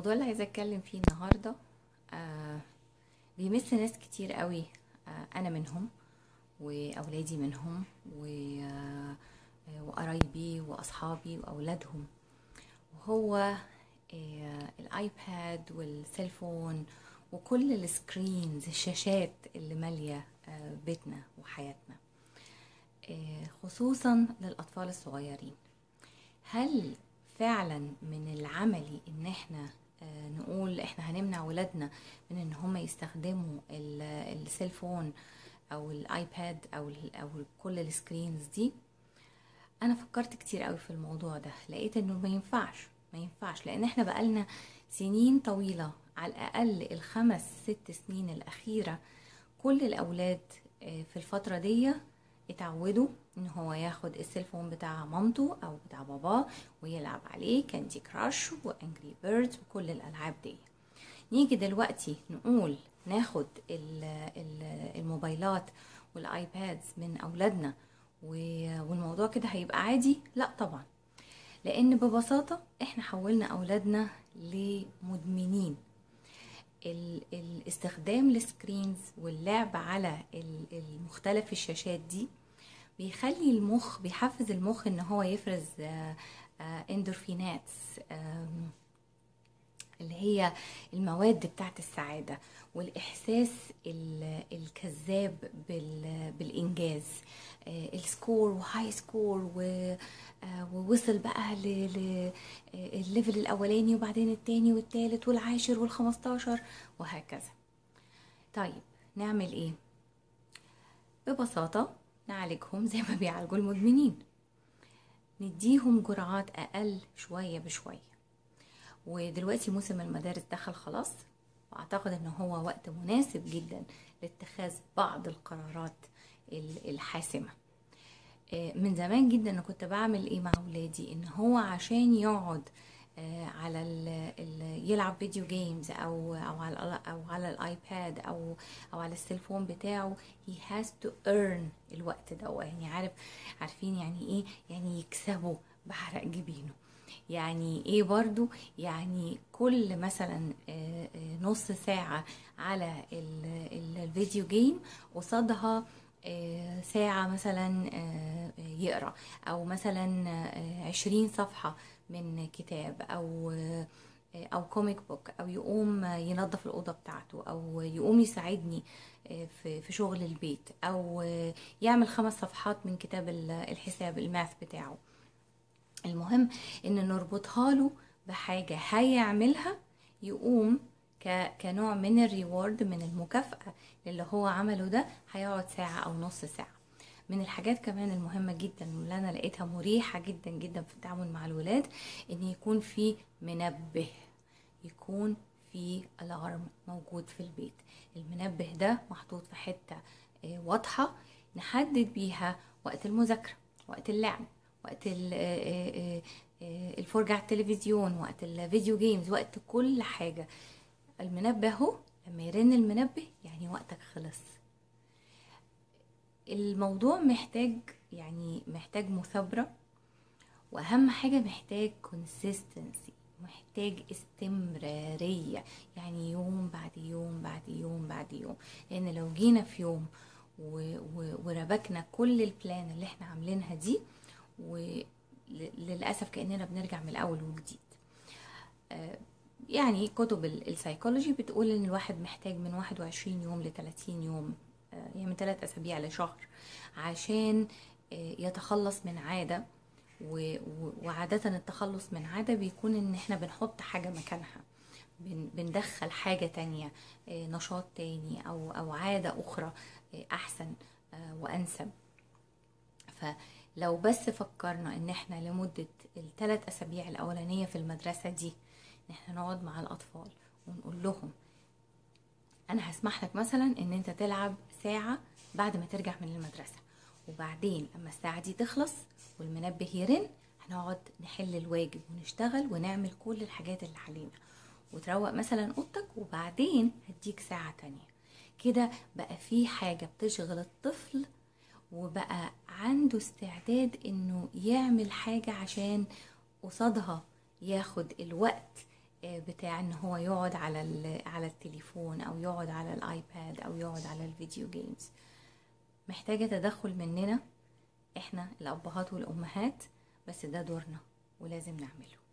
الموضوع اللي عايزة اتكلم فيه النهاردة آه بيمس ناس كتير قوي آه انا منهم واولادي منهم و آه وقرايبي واصحابي واولادهم وهو آه الايباد والسيلفون وكل السكرينز الشاشات اللي مالية آه بيتنا وحياتنا آه خصوصا للاطفال الصغيرين هل فعلا من العملي ان احنا آه، نقول احنا هنمنع ولادنا من ان هم يستخدموا ال- السيلفون او الايباد او ال- او كل السكرينز دي انا فكرت كتير قوي في الموضوع ده لقيت انه ما ينفعش ما ينفعش لان احنا بقالنا سنين طويلة على الاقل الخمس ست سنين الاخيرة كل الاولاد آه، في الفترة دي اتعودوا ان هو ياخد السيلفون بتاع مامته او بتاع باباه ويلعب عليه كاندي كراش وانجري بيردز وكل الالعاب دي نيجي دلوقتي نقول ناخد ال- ال- الموبايلات والايبادز من اولادنا و- والموضوع كده هيبقى عادي لا طبعا لان ببساطة احنا حولنا اولادنا لمدمنين ال- الاستخدام السكرينز واللعب على ال- المختلف الشاشات دي بيخلي المخ بيحفز المخ ان هو يفرز آه، آه، اندورفينات آم، اللي هي المواد بتاعت السعادة والإحساس ال- الكذاب بال- بالإنجاز آه، السكور وهاي سكور و- آه، ووصل بقى للليفل الأولاني وبعدين التاني والتالت والعاشر والخمستاشر وهكذا طيب نعمل ايه ببساطة نعالجهم زي ما بيعالجوا المدمنين نديهم جرعات أقل شوية بشوية ودلوقتي موسم المدارس دخل خلاص واعتقد ان هو وقت مناسب جدا لاتخاذ بعض القرارات ال- الحاسمة آه، من زمان جدا انا كنت بعمل ايه مع اولادي ان هو عشان يقعد آه، على ال ال يلعب فيديو جيمز او او على او على الايباد او او على السيلفون بتاعه he has to earn الوقت ده يعني عارف عارفين يعني ايه يعني يكسبه بحرق جبينه يعني ايه برضو يعني كل مثلا آه، آه، نص ساعة على ال- ال- الفيديو جيم قصادها آه، ساعة مثلا آه، يقرأ أو مثلا آه، عشرين صفحة من كتاب أو آه، أو كوميك بوك أو يقوم ينظف الأوضة بتاعته أو يقوم يساعدني آه، في في شغل البيت أو آه، يعمل خمس صفحات من كتاب ال- الحساب الماث بتاعه المهم ان نربطها له بحاجة هيعملها يقوم ك... كنوع من الريورد من المكافأة اللي هو عمله ده هيقعد ساعة او نص ساعة من الحاجات كمان المهمة جدا واللي انا لقيتها مريحة جدا جدا في التعامل مع الولاد ان يكون في منبه يكون في الارم موجود في البيت المنبه ده محطوط في حتة آه، واضحة نحدد بيها وقت المذاكرة وقت اللعب وقت ال- آه، آه، آه، الفرجة على التلفزيون وقت الفيديو جيمز وقت كل حاجة المنبه اهو لما يرن المنبه يعني وقتك خلص الموضوع محتاج يعني محتاج مثابرة واهم حاجة محتاج consistency محتاج استمرارية يعني يوم بعد يوم بعد يوم بعد يوم لان لو جينا في يوم و... و... وربكنا كل البلان اللي احنا عاملينها دي وللأسف كأننا بنرجع من الأول وجديد آه، يعني كتب ال- السايكولوجي بتقول ان الواحد محتاج من 21 يوم ل 30 يوم آه، يعني من 3 اسابيع لشهر عشان آه، يتخلص من عادة و- و- وعادة التخلص من عادة بيكون ان احنا بنحط حاجة مكانها بن- بندخل حاجة تانية آه، نشاط تاني او او عادة اخرى آه، احسن آه، وانسب فلو بس فكرنا ان احنا لمدة الثلاث اسابيع الاولانية في المدرسة دي ان احنا نقعد مع الاطفال ونقول لهم انا هسمح لك مثلا ان انت تلعب ساعة بعد ما ترجع من المدرسة وبعدين لما الساعة دي تخلص والمنبه يرن هنقعد نحل الواجب ونشتغل ونعمل كل الحاجات اللي علينا وتروق مثلا اوضتك وبعدين هديك ساعة تانية كده بقى في حاجة بتشغل الطفل وبقى عنده استعداد انه يعمل حاجة عشان قصادها ياخد الوقت آه، بتاع ان هو يقعد على ال- على التليفون او يقعد على الايباد او يقعد على الفيديو جيمز محتاجة تدخل مننا احنا الابهات والامهات بس ده دورنا ولازم نعمله